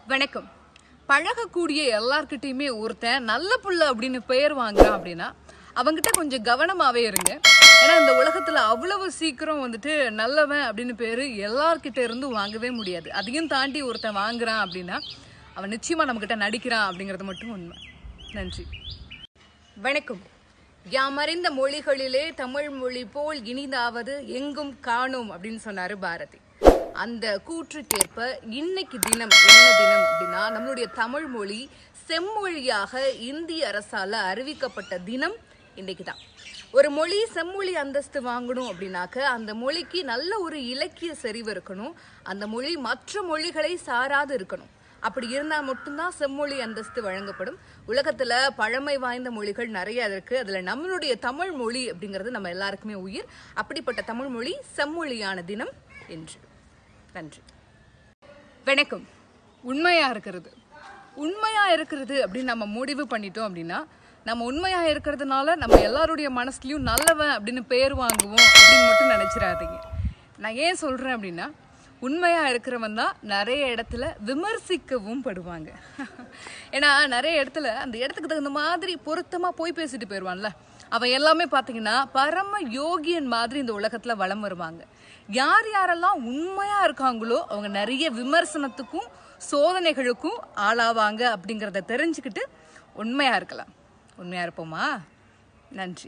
வணக்கம் பழகக்கூடிய எல்லார்கிட்டயுமே ஒருத்தன் நல்ல புள்ள அப்படின்னு பெயர் வாங்குறான் அப்படின்னா அவங்கிட்ட கொஞ்சம் கவனமாவே இருங்க ஏன்னா இந்த உலகத்துல அவ்வளவு சீக்கிரம் வந்துட்டு நல்லவன் அப்படின்னு பேரு எல்லார்கிட்ட இருந்தும் வாங்கவே முடியாது அதையும் தாண்டி ஒருத்தன் வாங்குறான் அப்படின்னா அவன் நிச்சயமா நம்ம கிட்ட நடிக்கிறான் அப்படிங்கிறது மட்டும் உண்மை நன்றி வணக்கம் யாமறிந்த மொழிகளிலே தமிழ் மொழி போல் இனிதாவது எங்கும் காணோம் அப்படின்னு சொன்னாரு பாரதி அந்த கூற்றுக்கேற்ப இன்னைக்கு தினம் என்ன தினம் அப்படின்னா நம்மளுடைய தமிழ் மொழி செம்மொழியாக இந்திய அரசால அறிவிக்கப்பட்ட தினம் இன்னைக்கு தான் ஒரு மொழி செம்மொழி அந்தஸ்து வாங்கணும் அப்படின்னாக்க அந்த மொழிக்கு நல்ல ஒரு இலக்கிய செறிவு இருக்கணும் அந்த மொழி மற்ற மொழிகளை சாராது இருக்கணும் அப்படி இருந்தா மட்டும்தான் செம்மொழி அந்தஸ்து வழங்கப்படும் உலகத்துல பழமை வாய்ந்த மொழிகள் நிறைய இருக்கு அதுல நம்மளுடைய தமிழ் மொழி அப்படிங்கிறது நம்ம எல்லாருக்குமே உயிர் அப்படிப்பட்ட தமிழ் மொழி செம்மொழியான தினம் என்று நன்றி வணக்கம் உண்மையா இருக்கிறது உண்மையா இருக்கிறது அப்படின்னு நம்ம முடிவு பண்ணிட்டோம் அப்படின்னா நம்ம உண்மையா இருக்கிறதுனால நம்ம எல்லாருடைய மனசுலயும் நல்லவன் அப்படின்னு பேர் வாங்குவோம் அப்படின்னு மட்டும் நினைச்சிடாதீங்க நான் ஏன் சொல்றேன் அப்படின்னா உண்மையா இருக்கிறவன் தான் நிறைய இடத்துல விமர்சிக்கவும் படுவாங்க ஏன்னா நிறைய இடத்துல அந்த இடத்துக்கு தகுந்த மாதிரி பொருத்தமா போய் பேசிட்டு போயிடுவான்ல அவன் எல்லாமே பாத்தீங்கன்னா பரம யோகியன் மாதிரி இந்த உலகத்துல வலம் வருவாங்க யார் யாரெல்லாம் உண்மையா இருக்காங்களோ அவங்க நிறைய விமர்சனத்துக்கும் சோதனைகளுக்கும் ஆளாவாங்க அப்படிங்கறத தெரிஞ்சுக்கிட்டு உண்மையா இருக்கலாம் உண்மையா இருப்போமா நன்றி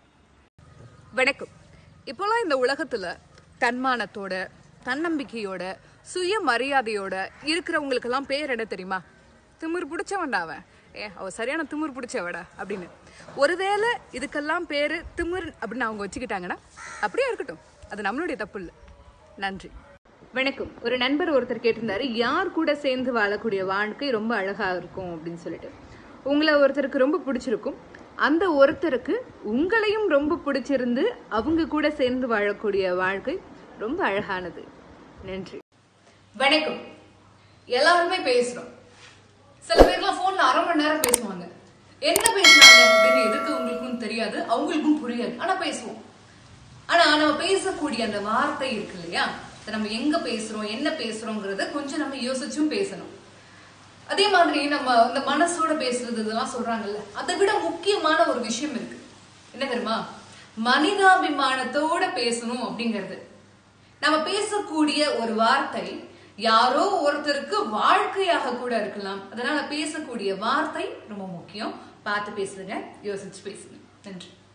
வணக்கம் இப்போலாம் இந்த உலகத்துல தன்மானத்தோட தன்னம்பிக்கையோட சுய மரியாதையோட இருக்கிறவங்களுக்கெல்லாம் பேர் என்ன தெரியுமா திமிர் பிடிச்சவன்டா அவன் ஏ அவ சரியான திமிர் பிடிச்சவடா அப்படின்னு ஒருவேளை இதுக்கெல்லாம் பேரு திமிர் அப்படின்னு அவங்க வச்சுக்கிட்டாங்கன்னா அப்படியே இருக்கட்டும் அது நம்மளுடைய தப்பு இல்லை நன்றி வணக்கம் ஒரு நண்பர் ஒருத்தர் கேட்டிருந்தாரு யார் கூட சேர்ந்து வாழக்கூடிய வாழ்க்கை ரொம்ப அழகா இருக்கும் அப்படின்னு சொல்லிட்டு உங்களை ஒருத்தருக்கு ரொம்ப பிடிச்சிருக்கும் அந்த ஒருத்தருக்கு உங்களையும் ரொம்ப பிடிச்சிருந்து அவங்க கூட சேர்ந்து வாழக்கூடிய வாழ்க்கை ரொம்ப அழகானது நன்றி வணக்கம் எல்லாருமே பேசுறோம் சில பேர்லாம் போன்ல அரை மணி நேரம் பேசுவாங்க என்ன பேசுனாங்க அப்படின்னு எதுக்கு உங்களுக்கும் தெரியாது அவங்களுக்கும் புரியாது ஆனா பேசுவோம் ஆனா நம்ம பேசக்கூடிய அந்த வார்த்தை இருக்கு இல்லையா அதை நம்ம எங்க பேசுறோம் என்ன பேசுறோங்கிறத கொஞ்சம் நம்ம யோசிச்சும் பேசணும் அதே மாதிரி நம்ம இந்த மனசோட பேசுறது இதெல்லாம் சொல்றாங்கல்ல அதை விட முக்கியமான ஒரு விஷயம் இருக்கு என்ன தெரியுமா மனிதாபிமானத்தோட பேசணும் அப்படிங்கிறது நம்ம பேசக்கூடிய ஒரு வார்த்தை யாரோ ஒருத்தருக்கு வாழ்க்கையாக கூட இருக்கலாம் அதனால பேசக்கூடிய வார்த்தை ரொம்ப முக்கியம் பார்த்து பேசுங்க யோசிச்சு பேசுங்க நன்றி